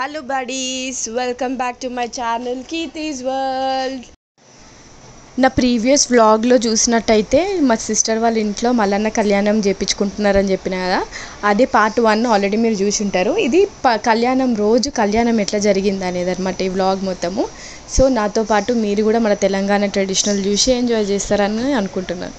Hello buddies welcome back to my channel Keerthi's world నా previous వ్లాగ్లో చూసినట్టయితే మా సిస్టర్ వాళ్ళ ఇంట్లో మల్లన్న కళ్యాణం చేపించుకుంటున్నారని చెప్పిన కదా అదే పార్ట్ వన్ ఆల్రెడీ మీరు చూసి ఉంటారు ఇది ప కళ్యాణం రోజు కళ్యాణం ఎట్లా జరిగింది అనేది అనమాట ఈ వ్లాగ్ మొత్తము సో నాతో పాటు మీరు కూడా మన తెలంగాణ ట్రెడిషనల్ చూసి ఎంజాయ్ చేస్తారని అనుకుంటున్నాను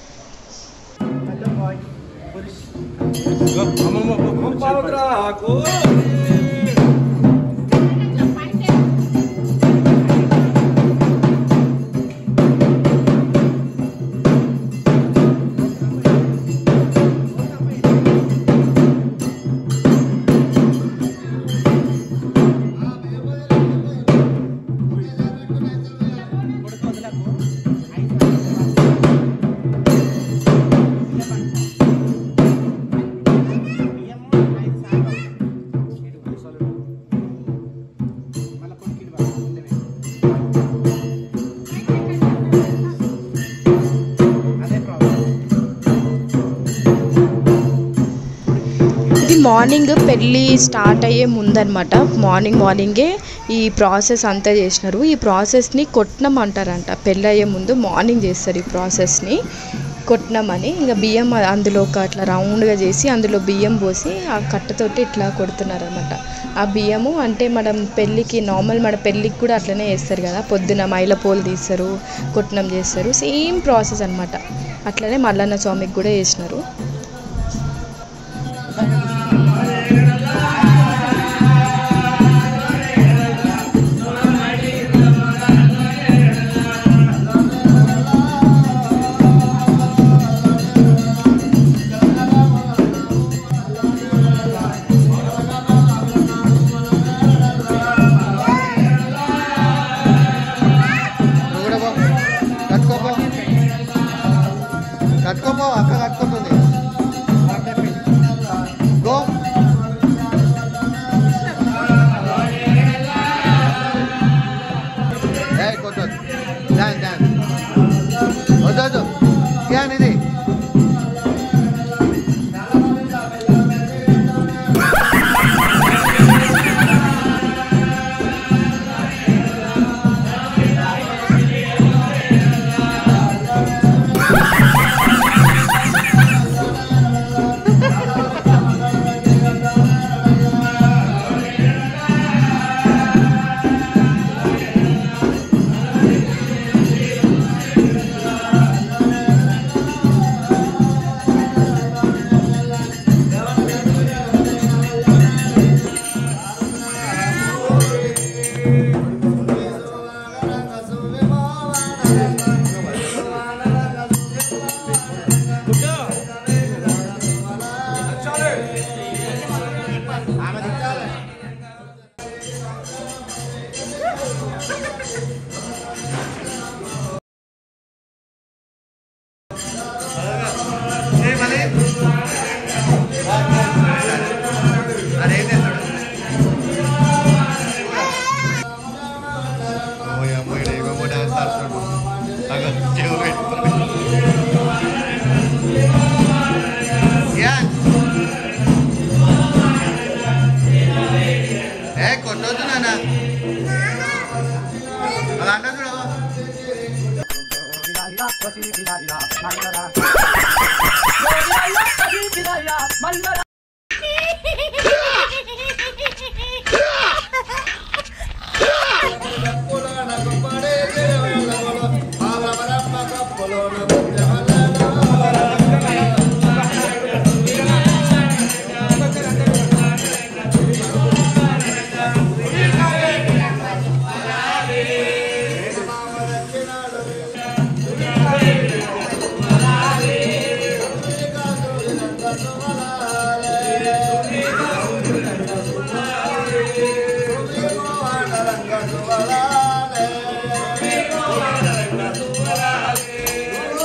ఇది మార్నింగ్ పెళ్ళి స్టార్ట్ అయ్యే ముందనమాట మార్నింగ్ మార్నింగే ఈ ప్రాసెస్ అంతా చేసినారు ఈ ప్రాసెస్ని కొట్నం అంటారంట పెళ్ళి అయ్యే ముందు మార్నింగ్ చేస్తారు ఈ ప్రాసెస్ని కొట్నం అని ఇంకా బియ్యం అందులో ఒక అట్లా రౌండ్గా చేసి అందులో బియ్యం పోసి ఆ కట్టతోటి ఇట్లా కొడుతున్నారు అనమాట ఆ బియ్యము అంటే మనం పెళ్ళికి నార్మల్ మన పెళ్ళికి కూడా అట్లనే చేస్తారు కదా పొద్దున మైల పోలు తీస్తారు కొట్నం చేస్తారు సేమ్ ప్రాసెస్ అనమాట అట్లనే మల్లన్న స్వామికి కూడా చేసినారు నువ్వు కూడా పో కట్టుకోపో కట్టుకోపో అక్క కట్టుకోపోతుంది గో ఏ కొట్టొద్దు డాన్ డాన్ వద్దొద్దు ధ్యాన్ ఇది ఏ కొట్టొద్దు నాన్న అలా అంటే చూడవా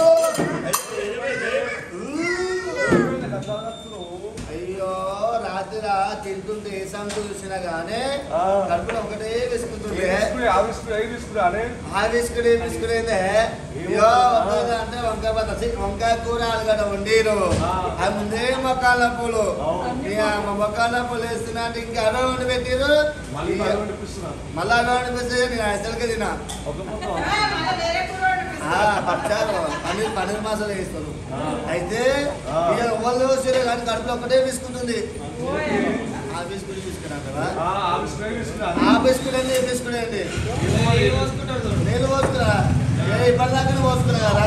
అయ్యో రాత్రి పొద్దున తింటుంటే ఏ సంగతి చూసినా గానీ ఆ. కడుపులో ఒకటే వేసుకుంటుంటే ఆ బిస్కుట్ ఏ బిస్కుట్ అనే ఆ బిస్కుట్ ఈ బిస్కుట్ ఏందే అయ్యో వద్దు అంటే వంకాయ పచ్చ వంకాయ కూర ఆలుగడ్డ వండిరు ఆ. అది ముందే మొక్కల పూలు అవును. ఇక మా మొక్కల పూలు వేస్తున్నా అంటే ఇంకా అడవి వండి పెట్టిరు మళ్ళీ ఇక బాగా అనిపిస్తున్నాను మళ్ళా అడవి వండి పెడితే నేను అసలుకే తినా ఒక మొత్తం ఆ, పచ్చారు పన్నీర్ పన్నీర్ మసాలా వేస్తారు ఆ. అయితే ఆ. ఇక వాళ్ళు వచ్చారు కానీ కడుపులో ఒకటే బిస్కుంటుంది ఆ బిస్కుట్ తీసుకున్నారా ఆ ఆ బిస్కుట్ ఏ బిస్కుట్ ఆ బిస్కుట్ అండి ఈ బిస్కుట్ అండి నేను పోసుకురా ఏ ఇప్పటిదాకా పోసుకున్నా కదా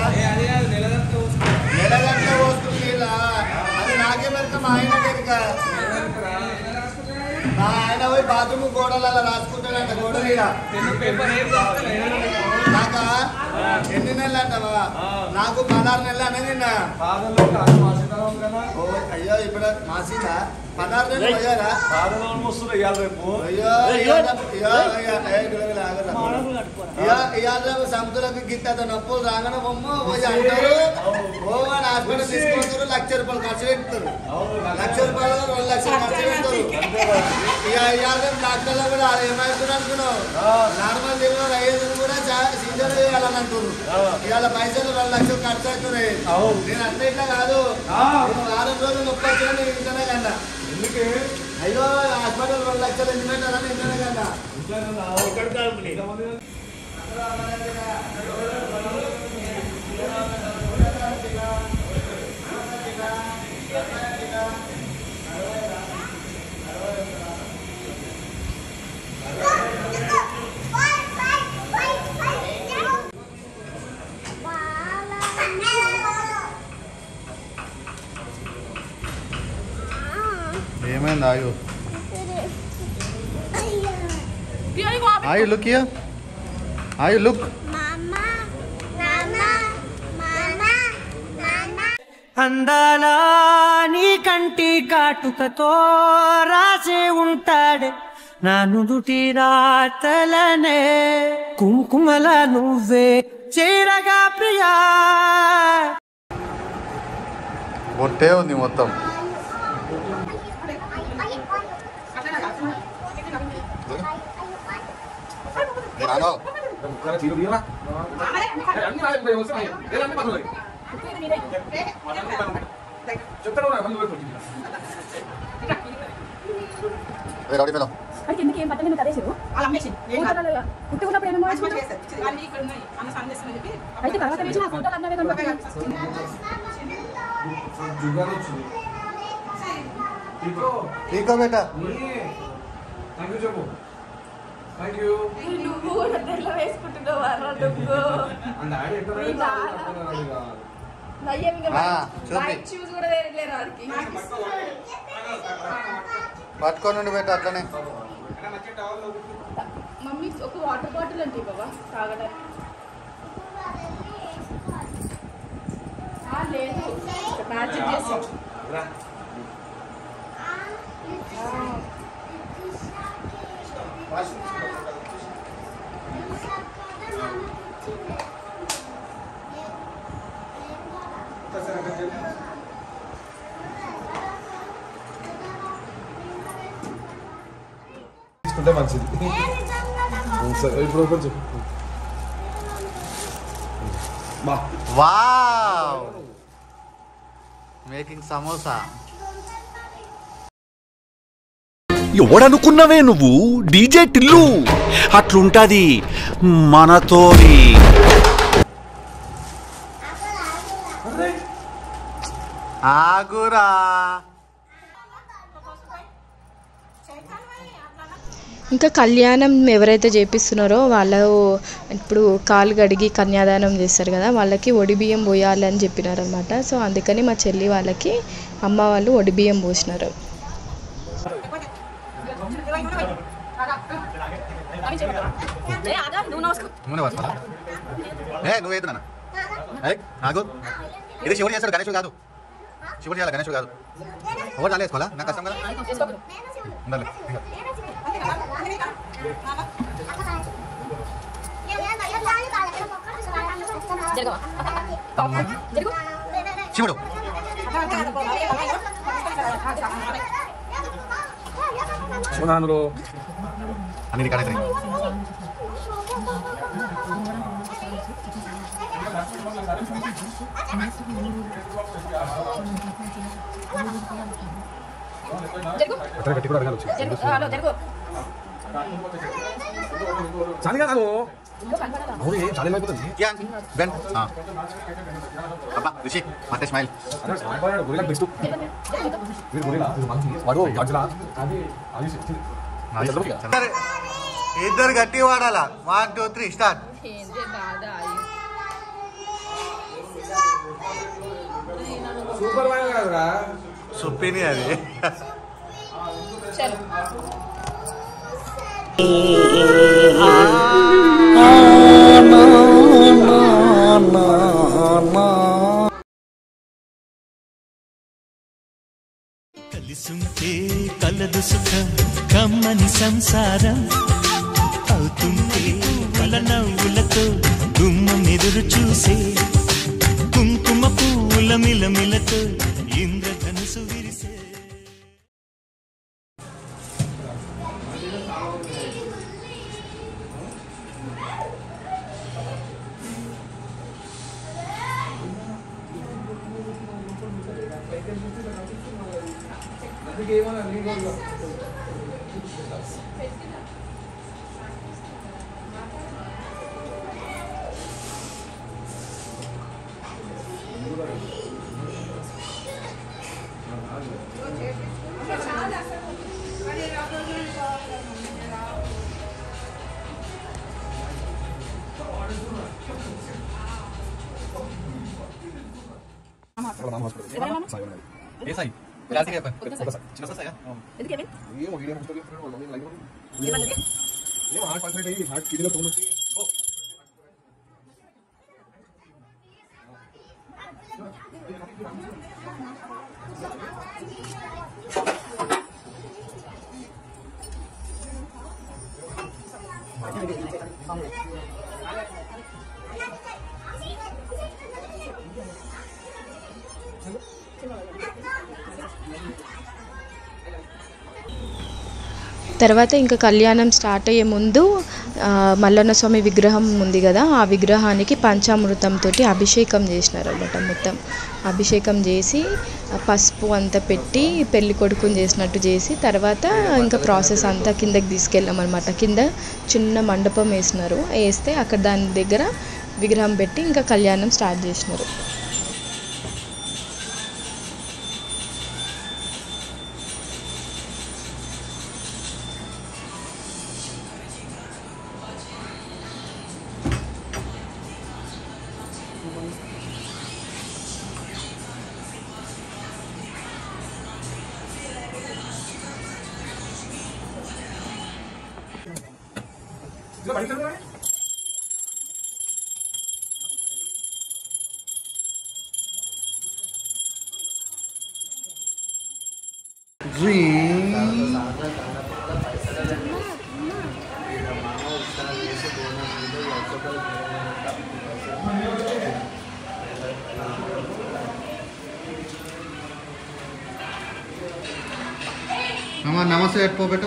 నెలగంట పోసుకుని అది నాకే మెరక మా ఆయన మెరక మా ఆయన పోయి బాత్రూమ్ గోడలలో రాసుకుంటాడంట గోడ మీద నాకా ఎన్ని నెలలు అంటావా నాకు పదహారు నెలలు అనగా పాదలో కాదు మాసికాలం కదా ఓ అయ్యో ఇప్పుడు మాసిందా పదహారు నెలలు పోయారా పాదలో వస్తుంది ఇవాళ రేపు అయ్యో ఇవాళ ఇయ్యో, ఇయ్యో, ఏ గురువులు ఆగరా. ఇయ్యో, ఇవాళ రేపు సముద్రంకి గిట్ట నొప్పులు రాగానే బొమ్మ పోయి అంటారు ఓ వాడు హాస్పిటల్ తీసుకుంటారు లక్ష రూపాయలు ఖర్చు పెడతారు లక్ష రూపాయలు రెండు లక్షలు ఖర్చు పెడతారు ఇక ఇవాళ రేపు డాక్టర్లు కూడా ఏమవుతుంది అనుకున్నావు నార్మల్ డెలివరీ అయ్యేది కూడా సీజన్ చేయాలని అంటున్నారు ఇవాళ పైసలు రెండు లక్షలు ఖర్చు అవుతున్నాయి అవును. నేను అట్లా ఇట్లా కాదు ఆ. నేను వారం రోజులు నొప్పి వచ్చినా నేను ఇంటనే కన్నా ఎందుకే అయ్యో హాస్పిటల్ రెండు లక్షలు ఎందుకు పెట్టాలని ఇంటనే కన్నా ఇంట్లో ఏమైంది ఆయు ఆయు లుక్ ఇయర్ ఆయు లుక్ అందాల నీ కంటి కాటుకతో రాసే ఉంటాడే నా నుదుటి రాతలనే కుంకుమల నువ్వే చేరగా ప్రియా ఒట్టే ఉంది మొత్తం అది ఎందుకు ఏం పట్టలేదు మీకు అదేసారు పుట్టుకున్నప్పుడు ఏమేమో వేసుకుంటావు? అయితే తర్వాత వేసిన ఆ ఫోటోలు అన్నవే కనపడుతున్నాయి. ఠీకో బేటా థ్యాంక్ యూ చెప్పు థ్యాంక్ యూ నువ్వు కూడా తెల్ల వేసుకుంటున్నావు అర్ర నువ్వు అండ్ డాడీ ఎక్కడ మీ నాన్న. నయ్యం ఇంకా ఆ, చూపి. వైట్ షూస్ కూడా వేయలేరు వాడికి పట్టుకొని ఉండి బేటా అట్లనే మమ్మీ ఒక వాటర్ బాటిల్ అంటే బాబా తాగడానికి ఆ, లేదు మ్యాజిక్ చేసి తీసుకుంటే మంచిది సరే ఇప్పుడు ఒకటి చెప్పు బా వావ్ మేకింగ్ సమోసా ఎవడనుకున్నవే నువ్వు డీజే టిల్లు అట్లుంటది మనతోని ఆగురా ఇంకా కళ్యాణం ఎవరైతే చేపిస్తున్నారో వాళ్ళు ఇప్పుడు కాలు గడిగి కన్యాదానం చేస్తారు కదా వాళ్ళకి ఒడి బియ్యం పోయాలి అని చెప్పినారు అనమాట సో అందుకని మా చెల్లి వాళ్ళకి అమ్మ వాళ్ళు ఒడి బియ్యం పోసినారు నూనె పట్టుకోవాలా ఏ నువ్వు ఏది నాన్న ఏ ఆగు ఇది శివుడు చేస్తాడు గణేశుడు కాదు శివుడు చేయాలి గణేశుడు కాదు ఎవరు దాని వేసుకోవాలా నాకు కష్టం కదా ఉండాలి శివుడు అందులో అన్ని రికార్డ్ అవుతాయి జరుగు అట్లా గట్టి కూడా అడగాలి వచ్చి జరుగు హలో జరుగు చాలు కదా నువ్వు ఇల్లు కనపడదా అవును ఏం చాలా అయిపోతుంది Yan, Ben. Ah. Apa, Rishi, mata smile. అదే సాంబార్ గొరిలా బెస్ట్ వీడు గొరిలా ఇది మంచి వాడు గజ్జలా అది అది సరే, ఇద్దరు గట్టి వాడాలా వన్ టూ త్రీ స్టార్ట్ ఏందే బాధ సూపర్ మ్యాన్ కాదురా సుప్పిని అది చలో కలిసుంటే కలదు సుఖం కమ్మని సంసారం అవుతుంటే కల నవ్వులతో గుమ్మం ఎదురు చూసే కుంకుమ పూల మిలమిలతో ఇంద్రధనుసు విరిసే ఏ సాయి చిన్న సాయి ఎందుకేమి ఏమో వీడియో ముస్తూ లైవ్ ఏమన్నది ఏమో హార్ట్ కాన్సన్ట్రేట్ అయ్యి హార్ట్ కిడ్నీలో తోమొచ్చి తర్వాత ఇంకా కళ్యాణం స్టార్ట్ అయ్యే ముందు ఆ, మల్లన్న స్వామి విగ్రహం ఉంది కదా ఆ విగ్రహానికి పంచామృతంతో అభిషేకం చేసినారు అనమాట మొత్తం అభిషేకం చేసి ఆ పసుపు అంతా పెట్టి పెళ్లి కొడుకుని చేసినట్టు చేసి తర్వాత ఇంకా ప్రాసెస్ అంతా కిందకి తీసుకెళ్ళామన్నమాట కింద చిన్న మండపం వేసినారు వేస్తే అక్కడ దాని దగ్గర విగ్రహం పెట్టి ఇంకా కళ్యాణం స్టార్ట్ చేసినారు ఇలా బయట రా. అమ్మా నమస్తే పెట్టుకో బేట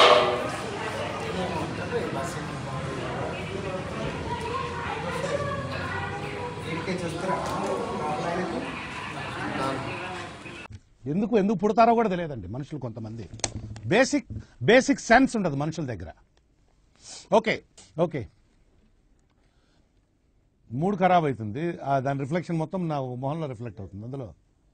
ఎందుకు ఎందుకు పుడతారో కూడా తెలియదండి మనుషులు కొంతమంది బేసిక్ బేసిక్ సెన్స్ ఉండదు మనుషుల దగ్గర ఓకే ఓకే మూడు ఖరాబ్ అవుతుంది ఆ దాని రిఫ్లెక్షన్ మొత్తం నా మొహంలో రిఫ్లెక్ట్ అవుతుంది అందులో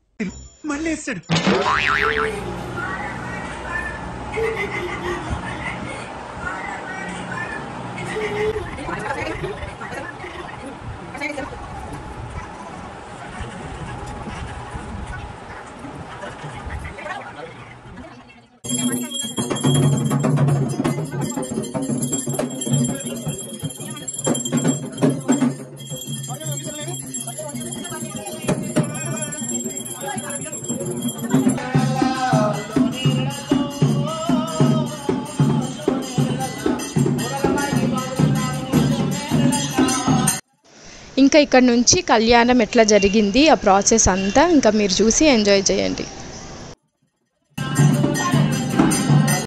ఇంకా ఇక్కడ నుంచి కళ్యాణం ఎట్లా జరిగింది ఆ ప్రాసెస్ అంతా ఇంకా మీరు చూసి ఎంజాయ్ చేయండి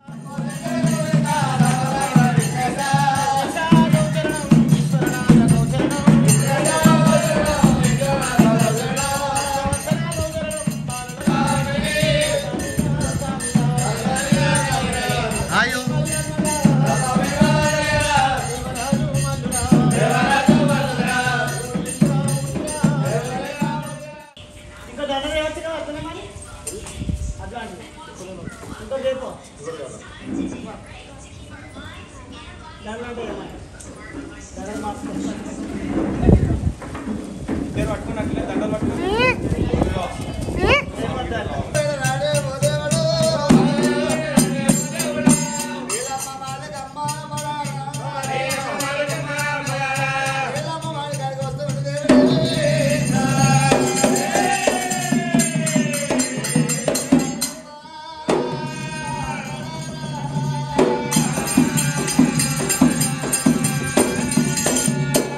ఆ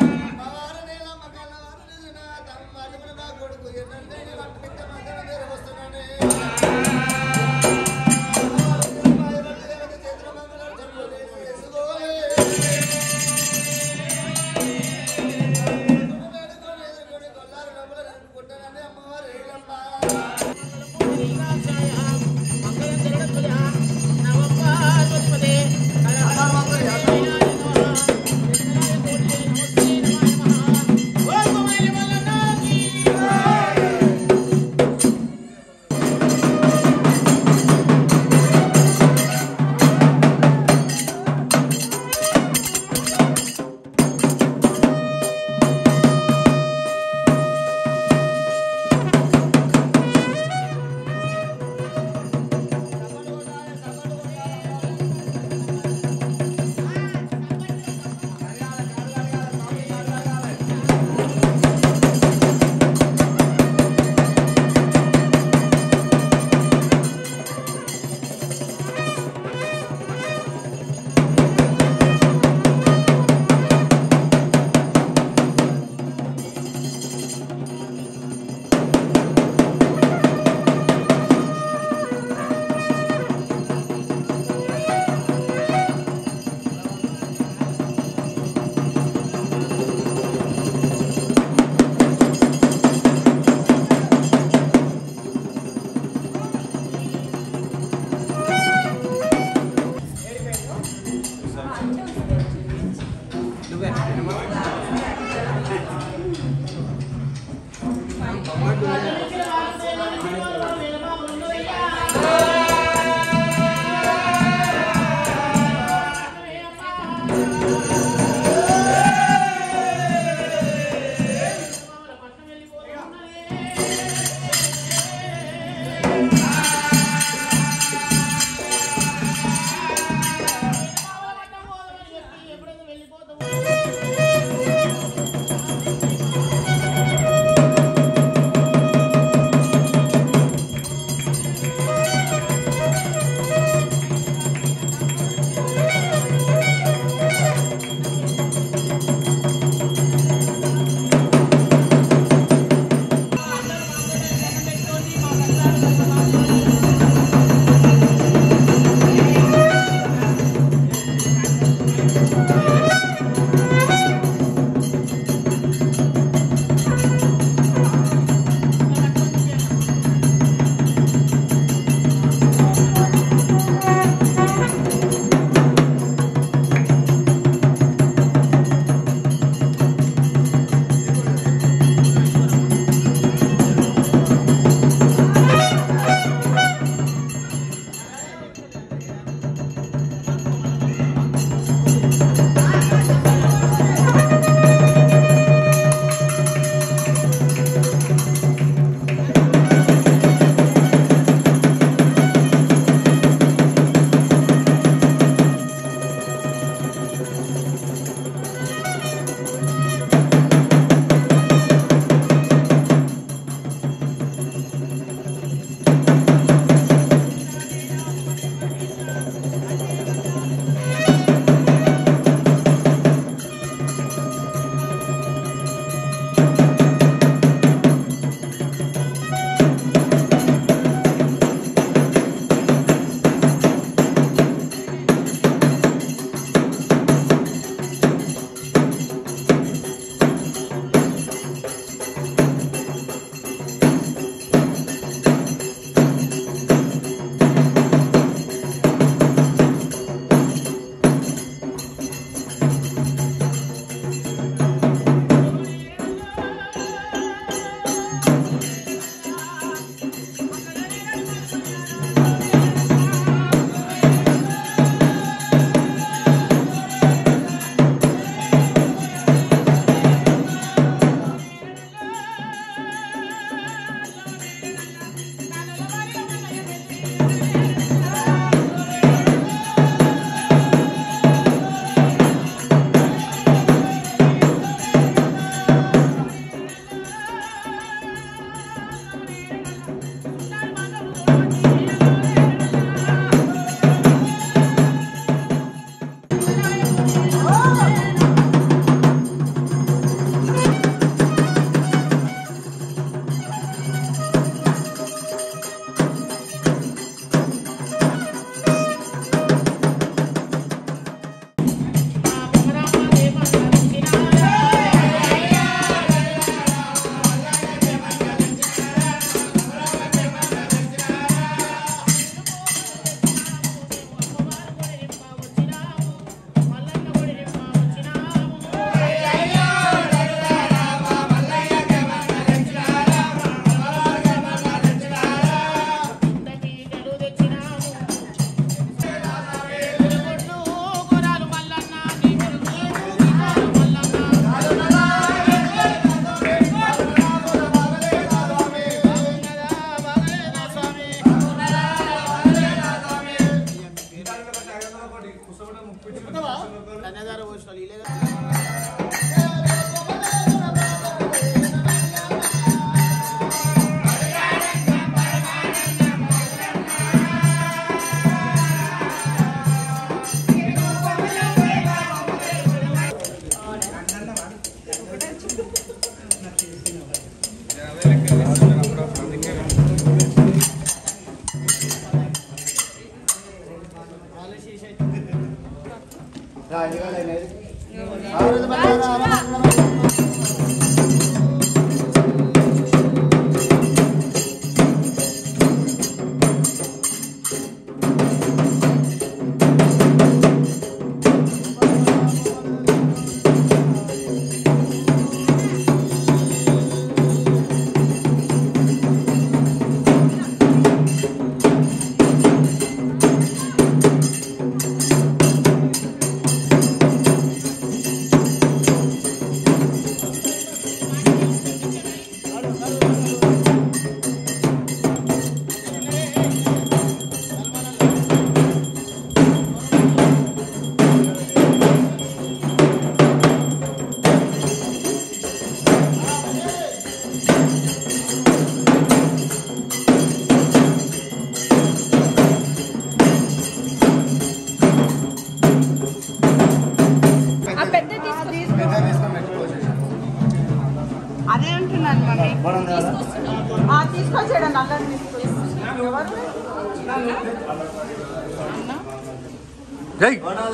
జై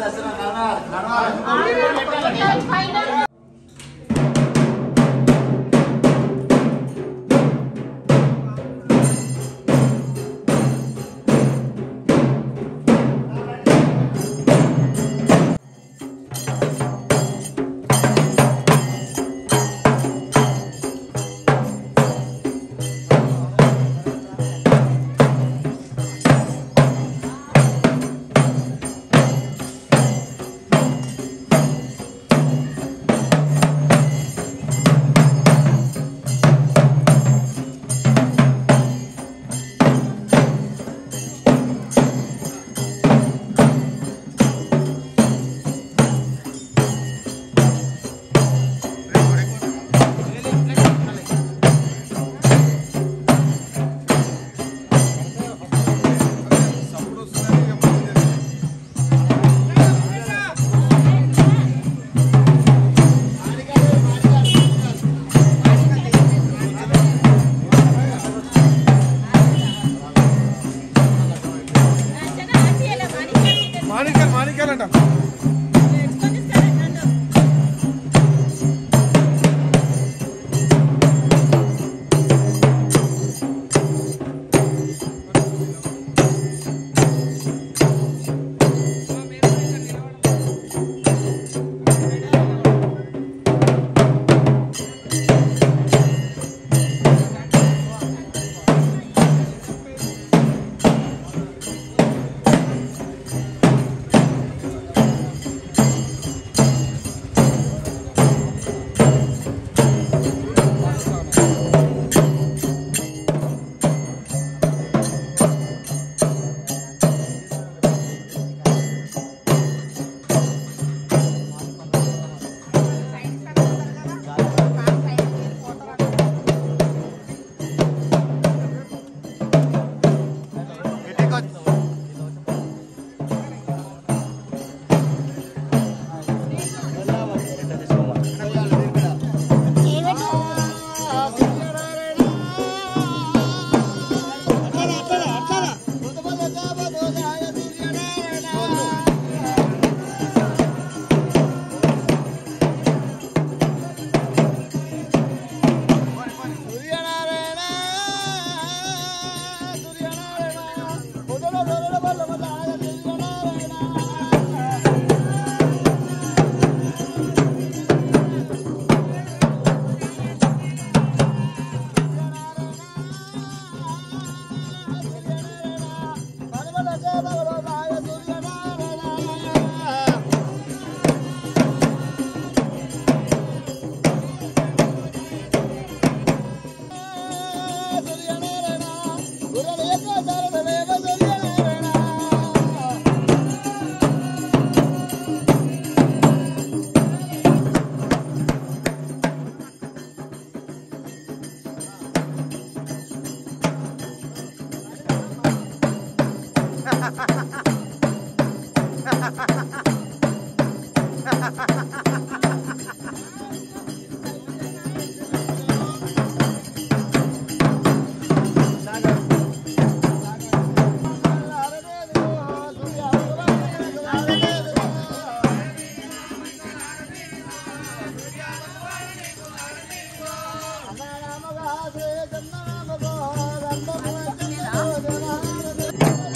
మాణిక్యాలు మాణిక్యాలంట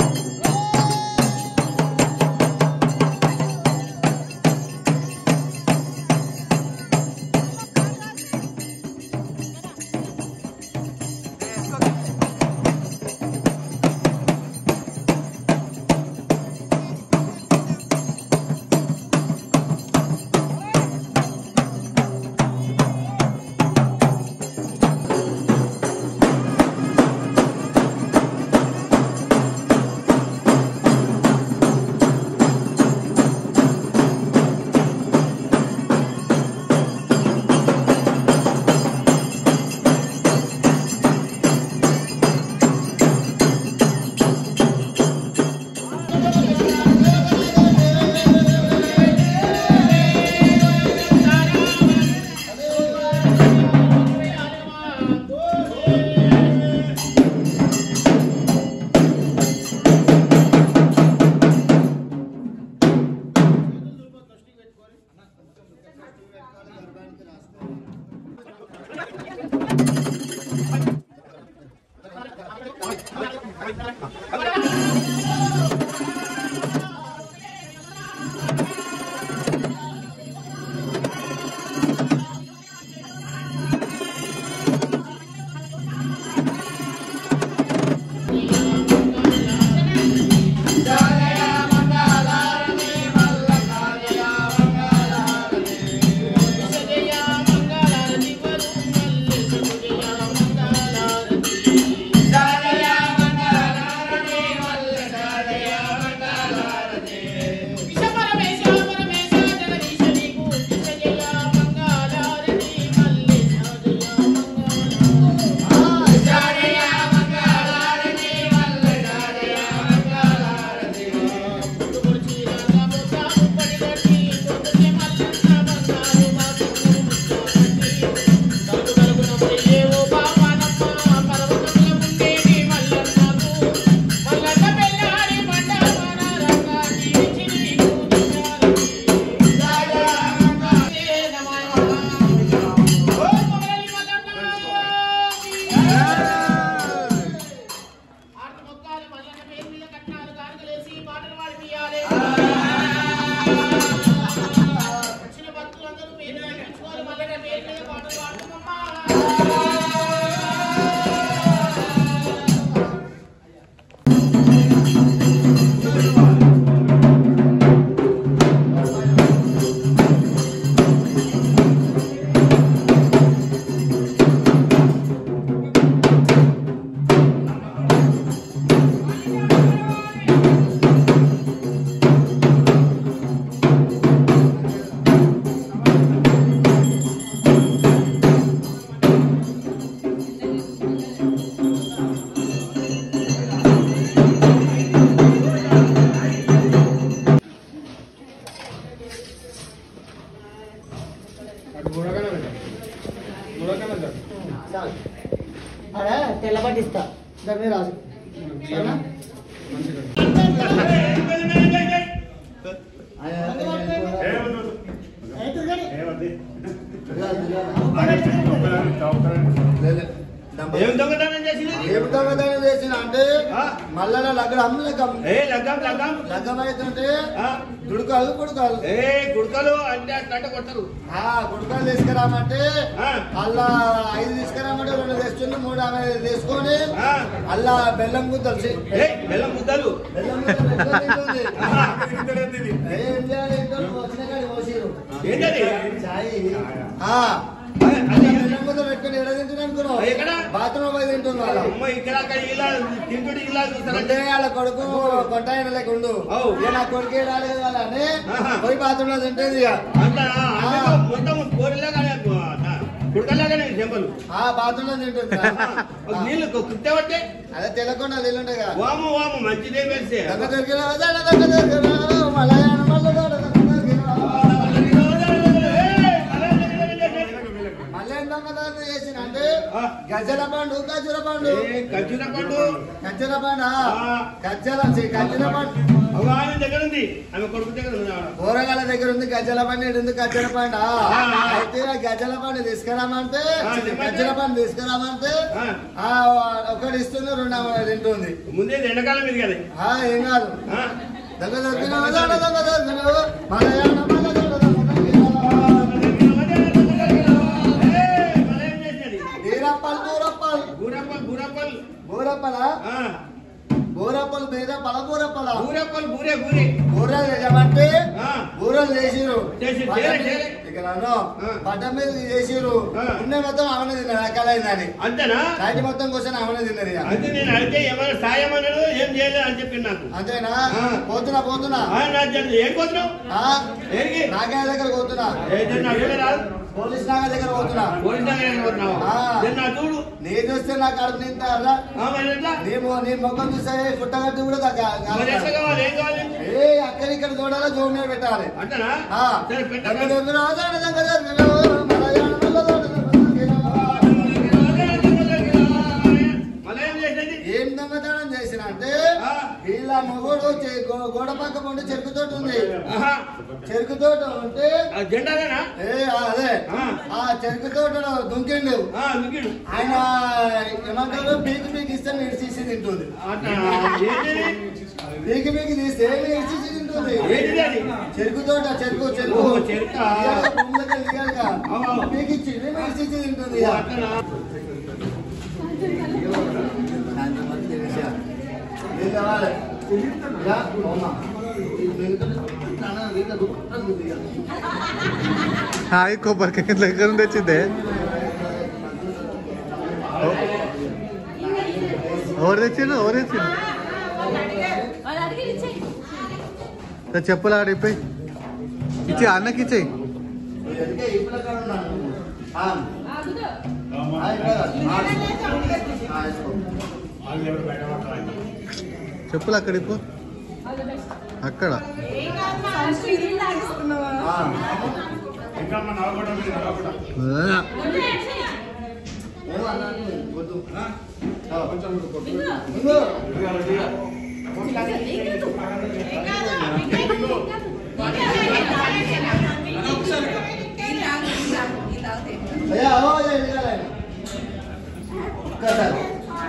ఆ అరే తెల్లబట్టిస్తా దాని మీద రాసు సరేనా? ఏం దొంగతనం చేసింది ఏం దొంగతనం చేసిన అంటే ఆ? మళ్ళా లగ్గం లగ్గం ఏ లగ్గం లగ్గం లగ్గం అవుతుంటే ఆ? దుడుకాలు కుడుకాలు ఏ గుడకలు అంటే అట్లా కొట్టరు ఆ గుడకాలు తీసుకురామంటే ఆ. అల్లా ఐదు తీసుకురామంటే రెండు తెచ్చుకుని మూడు ఆమె తీసుకొని ఆ. అల్లా బెల్లం గుద్దలు చెయ్యి. ఏ బెల్లం ముద్దలు బెల్లం గుద్దలు ఎట్లా తింటుంది? ఏం చేయాలి ఇంట్లో వచ్చిన కాడికి పోసిర్రు. ఏంటది చాయ్ ఆ. అది బెల్లం ముద్దలు పెట్టుకుని ఎక్కడ తింటుంది అనుకున్నావు ఎక్కడ? బాత్రూమ్ పోయి తింటుంది వాళ్ళ అమ్మ ఇక్కడ అక్కడ ఇలా తింటుడు ఇలా చూస్తారంటే అంటే వాళ్ళ కొడుకు కొట్టాయన లేక ఉండు అవు. ఇక నా కొడుకు రాలేదు వాళ్ళ అని ఆహా. పోయి బాత్రూమ్ లో తింటుంది ఇక అంత మొత్తం కోరిలాగానే కుడకలాగానే చెంపలు ఆ బాత్రూమ్ లో తింటుంది ఒక నీళ్ళు కుట్టేవట్టే అదే తెలకుండా నీళ్ళుంటాయి కదా వాము వాము మంచిదే మెలిసే దొంగ దొరికిన దొంగ దొంగ దొరికిన మలయాళం మల్ల దొంగ దొంగ దొరికిన మళ్ళీ దొంగ దొంగ చేసిన అంటే ఆ. గజ్జల పండు గజ్జల పండు ఖర్చున పండు గజ్జల పండు ఆ. గజ్జల గజ్జల పండు అవ్వ ఆయన దగ్గర ఉంది ఆమె కొడుకు దగ్గర ఉంది ఆడ. కూరగాయల దగ్గర ఉంది గజ్జల పండు ఈడ ఉంది గజ్జల పండు ఆ. అయితే ఆ గజ్జల పండు తీసుకురామంటే ఆ, చెప్పండి. గజ్జల పండు తీసుకురామంటే ఆ. ఆ ఒకటి ఇస్తుంది రెండు ఆమె తింటుంది ముందే ఇది ఎండాకాలం ఇది కదా ఆ ఏం కాదు ఆ. దొంగ దొరికిన దొంగ దొంగ దొరికిన మలయాళం మల్ల దొంగ దొంగ దొరికిన ఏయ్, మళ్ళీ ఏం చేసేది? బీరప్పల్ బూరప్పల్ బూరప్పల్ బూరప్పల్ బూరప్పల ఆ, బూరప్పల్ బీరప్పల బూరప్పల బూరప్పల్ బూరే బూరే బూరలు చేసామంటే ఆ. బూరలు చేసిరు చేసి- పడ్డ చేయలే, మీద- చేయలే. ఇక నన్ను ఆ. పడ్డ మీద చేసిరు ఆ. ఉన్న మొత్తం ఆమె తిన్న రకాలైందని అంతేనా నైట్ మొత్తం కూర్చొని ఆమె తిన్నది ఇక. అయితే నేను అడిగితే ఏమైనా సాయం అన్నాడు ఏం చేయలేదు అని చెప్పి నాకు అంతేనా ఆ. పోతున్నా పోతున్నా ఆ, నా జల్ది ఏం పోతున్నావు ఆ? ఏడికి నాగాయ దగ్గర పోతున్నా ఏ నా చూడ రాదు పోలీస్ నాగా దగ్గర పోతున్నా పోలీస్ దగ్గర పోతున్నావు ఆ. జల్ది నా చూడు నీ చూస్తే నా కడుపు నింటారా ఆ, మరి ఎట్లా నీ మొ- నీ ముఖం చూస్తే పుట్టగట్టి కూడా తగ్గ- మరి ఎట్లా కాదు. కావాలి ఏం కావాలి ఏ అక్కడ ఇక్కడ చూడాలా జోన్ మీద పెట్టాలి అంటనా ఆ. సరే దొంగ పెట్ట దొంగ రాజాడ దొంగ దొంగ మలయాళం మల్ల దొంగ దొంగ దొంగ. మళ్ళీ ఏం చేసేది ఏం దొంగ దొంగతనం చేసిన అంటే వీళ్ళ మొగుడు చె- గో- గోడ పక్క పండు చెరుకు తోట ఉంది చెరుకు తోట ఉంటే జెండాదేనా ఏ ఆ, అదే ఆ చెరుకు తోటలో దుంకిండు ఆయన ఏమంటారు పీకి పీకి ఇస్తే నిడిచేసి తింటుంది పీకి పీకి తీస్తే నిడిచేసి తింటుంది ఏంటిది అది? చెరుకు తోట చెరుకు చెరుకు ఓ, చెరుకా? ఇయ్యాల భూమిలోకి వెళ్ళి ఇయ్యాలిగా. పీకి ఇచ్చి నిడిచేసి తింటుంది ఇక. సాయంత్రం వరకు తినేసేయాలి. నీళ్ళు కావాలి. ఇక, అవునా? మిగతా నాన్న నీళ్ళ దుప్పటి ఉంది ఇక. హాయ్ కొబ్బరికాయ దగ్గర నుండి వచ్చిందే ఎవరు తెచ్చిండు ఎవరు తెచ్చిండు వాళ్ళు అడిగి ఇచ్చేయి నా చెప్పులు ఆడిపోయి ఇచ్చి అన్నకి ఇచ్చేయి ఎందుకే ఇప్పుడు ఎక్కడ ఉన్నాను? ఆ, ఆగుదు ఆ, ఇక్కడ. ఆ, ఆ, వేసుకో. చెప్పులు అక్కడ ఇప్పు అక్కడ ఆ. ఏమన్నాను? వద్దు. ఆ, ఇంగో. అయ్యా, ఓ, అయ్యా, ఇదిగోలే. ఒక్కసారి.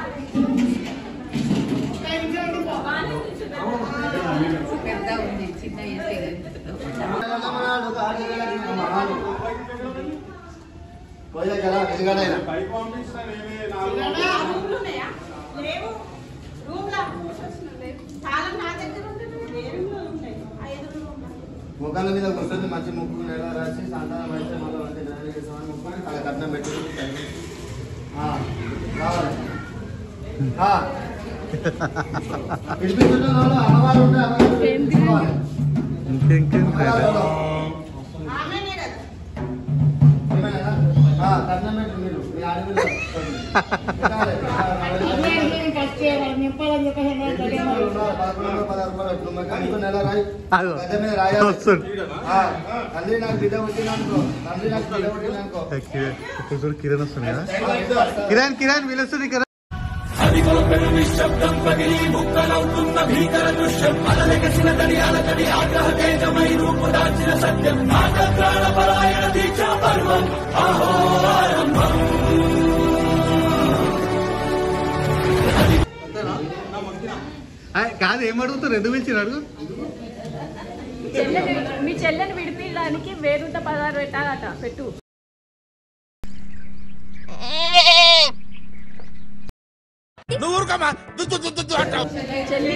మనమనాడు, కాకినాడ మనమనాడు. పోయే కదా, ఇదిగోలే. ముఖాల మీద కూర్చొని మంచి ముక్కు నెల రాసి సంతానం అయితే మళ్ళీ వంటి జ్ఞానం చేసామని ముక్కుని అలా కట్నం పెట్టి ఆ, కావాలి ఆ. పిలిపించుతున్న వాళ్ళు అమ్మవారు ఉంటే అమ్మవారు పిలిపించుకోవాలి. ఇంకేంకేం అమ్మవారు. ఏమైనా? ఆ, కట్నం పెట్టి మీరు మీ ఆడపిల్ల పెట్టాలి. పదకొండు పదహారు రూపాయలు పెట్టు. మరి కనుక్కో నెల రాయి అదిగో. గద్దె మీద రాయాలి వస్తుంది. ఆ, తల్లి నాకు బిడ్డ పుట్టిందనుకో తండ్రి నాకు బిడ్డ పుట్టిందనుకో కిరణ్ ఇప్పుడు చూడు కిరణ్ వస్తుంది కదా ఆ, బిడ్డ వస్తా. కిరణ్ కిరణ్ వీళ్ళొస్తుంది కిరణ్ ఆ, కాదు ఏం అడుగుతారు ఎందుకు పిలిచిన అడుగు చెల్లెని మీ చెల్లెని విడిపించడానికి వేరుంత పదహారు పెట్టాలట పెట్టు చెల్లి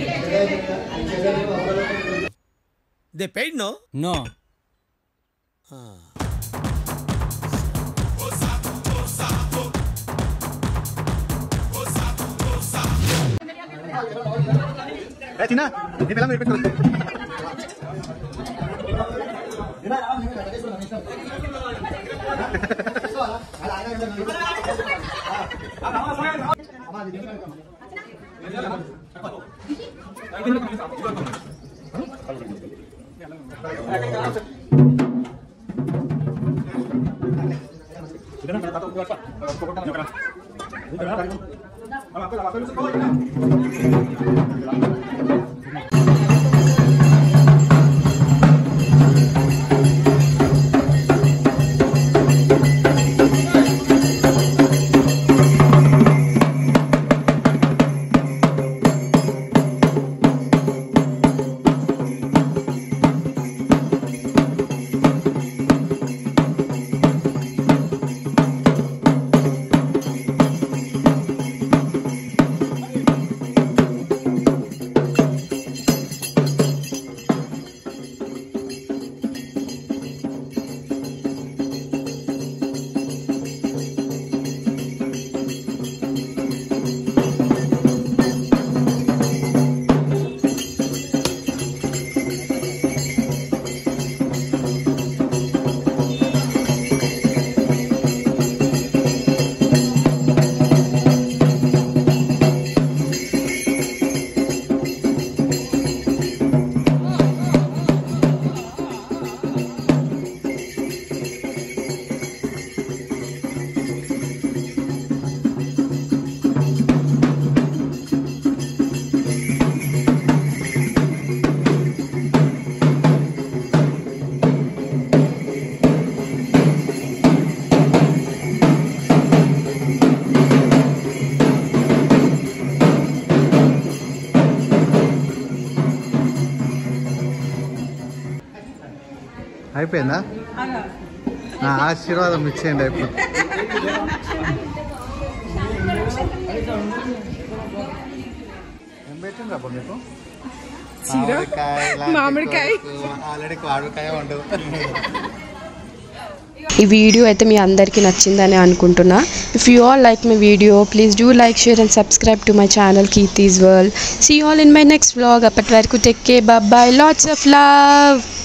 దే పెయిడ్ నో నో ఏ, చిన్న నీ పిల్లలు పెట్టు అయిపోయిందా నా ఆశీర్వాదం ఇచ్చేయండి అయిపోయింది ఏం పెట్టిండ్రా అప్పుడు మీకు మామిడికాయ. ఆల్రెడీ మామిడికాయ ఉండదు ఈ వీడియో అయితే మీ అందరికీ నచ్చిందని అనుకుంటున్నా if you all like my video please do like share and subscribe to my channel Keerthi's world see all in my next vlog అప్పటి వరకు take care bye lots of love